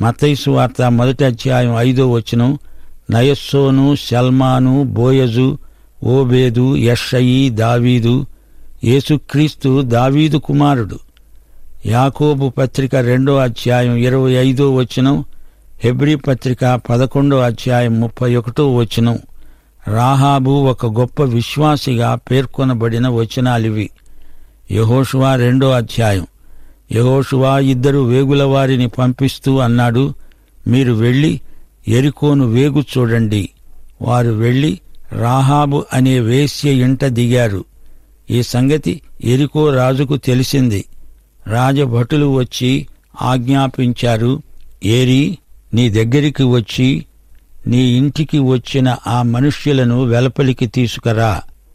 మతైసు వార్త మొదటి అధ్యాయం ఐదో వచనం నయస్సోను షల్మాను బోయజు ఓబేదు యషయి దావీదు యేసుక్రీస్తు దావీదు కుమారుడు యాకోబు పత్రిక రెండో అధ్యాయం ఇరవై ఐదో వచనం హెబ్రీ పత్రిక పదకొండో అధ్యాయం ముప్పై ఒకటో వచనం రాహాబు ఒక గొప్ప విశ్వాసిగా పేర్కొనబడిన వచనాలివి యహోషువా రెండో అధ్యాయం యహోషువా ఇద్దరు వేగుల వారిని పంపిస్తూ అన్నాడు మీరు వెళ్లి ఎరికోను వేగు చూడండి వారు వెళ్లి రాహాబు అనే వేశ్య ఇంట దిగారు ఈ సంగతి ఎరికో రాజుకు తెలిసింది రాజభటులు వచ్చి ఆజ్ఞాపించారు ఏరి నీ దగ్గరికి వచ్చి నీ ఇంటికి వచ్చిన ఆ మనుష్యులను వెలపలికి తీసుకురా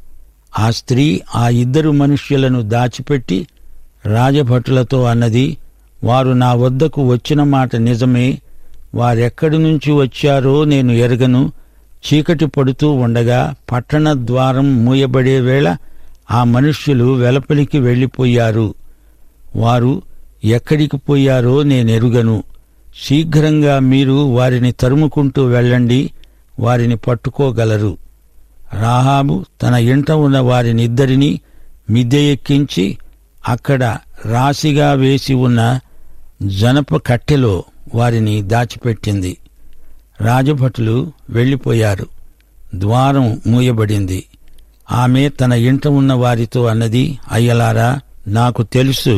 ఆ స్త్రీ ఆ ఇద్దరు మనుష్యులను దాచిపెట్టి రాజభటులతో అన్నది వారు నా వద్దకు వచ్చిన మాట నిజమే వారెక్కడి నుంచి వచ్చారో నేను ఎరగను చీకటి పడుతూ ఉండగా పట్టణ ద్వారం మూయబడే వేళ ఆ మనుష్యులు వెలపలికి వెళ్ళిపోయారు వారు ఎక్కడికి పోయారో నేనెరుగను శీఘ్రంగా మీరు వారిని తరుముకుంటూ వెళ్ళండి వారిని పట్టుకోగలరు రాహాబు తన ఇంట ఉన్న వారినిద్దరినీ మిద్దె ఎక్కించి అక్కడ రాశిగా వేసి ఉన్న జనప కట్టెలో వారిని దాచిపెట్టింది రాజభటులు వెళ్ళిపోయారు ద్వారం మూయబడింది ఆమె తన ఇంట ఉన్న వారితో అన్నది అయ్యలారా నాకు తెలుసు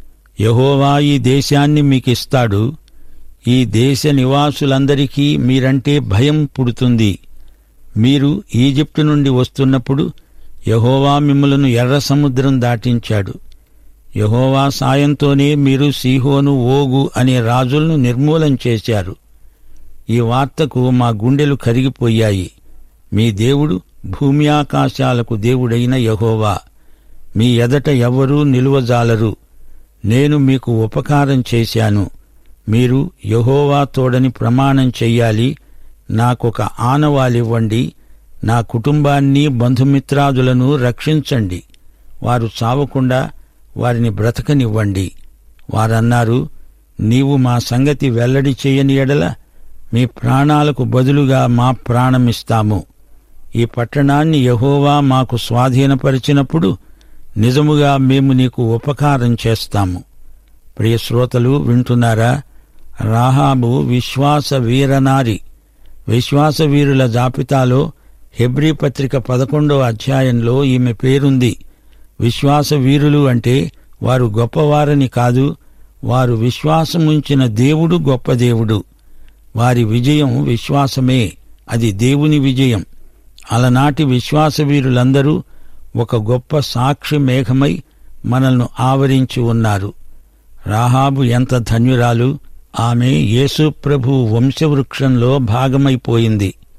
యహోవా ఈ దేశాన్ని మీకిస్తాడు ఈ దేశ నివాసులందరికీ మీరంటే భయం పుడుతుంది మీరు ఈజిప్టు నుండి వస్తున్నప్పుడు యహోవా మిమ్మలను ఎర్ర సముద్రం దాటించాడు యహోవా సాయంతోనే మీరు సీహోను ఓగు అనే రాజులను నిర్మూలం చేశారు ఈ వార్తకు మా గుండెలు కరిగిపోయాయి మీ దేవుడు భూమి ఆకాశాలకు దేవుడైన యహోవా మీ ఎదట ఎవ్వరూ నిలువజాలరు నేను మీకు ఉపకారం చేశాను మీరు యహోవా తోడని ప్రమాణం చెయ్యాలి నాకొక ఆనవాలివ్వండి నా కుటుంబాన్ని బంధుమిత్రాదులను రక్షించండి వారు చావకుండా వారిని బ్రతకనివ్వండి వారన్నారు నీవు మా సంగతి వెల్లడి చేయని ఎడల మీ ప్రాణాలకు బదులుగా మా ప్రాణమిస్తాము ఈ పట్టణాన్ని యహోవా మాకు స్వాధీనపరిచినప్పుడు నిజముగా మేము నీకు ఉపకారం చేస్తాము ప్రియ శ్రోతలు వింటున్నారా రాహాబు విశ్వాస వీరనారి విశ్వాస వీరుల జాబితాలో హెబ్రీ పత్రిక పదకొండో అధ్యాయంలో ఈమె పేరుంది విశ్వాస వీరులు అంటే వారు గొప్పవారని కాదు వారు విశ్వాసముంచిన దేవుడు గొప్ప దేవుడు వారి విజయం విశ్వాసమే అది దేవుని విజయం అలనాటి విశ్వాస వీరులందరూ ఒక గొప్ప సాక్షి మేఘమై మనల్ని ఆవరించి ఉన్నారు రాహాబు ఎంత ధన్యురాలు ఆమె యేసు ప్రభు వంశవృక్షంలో భాగమైపోయింది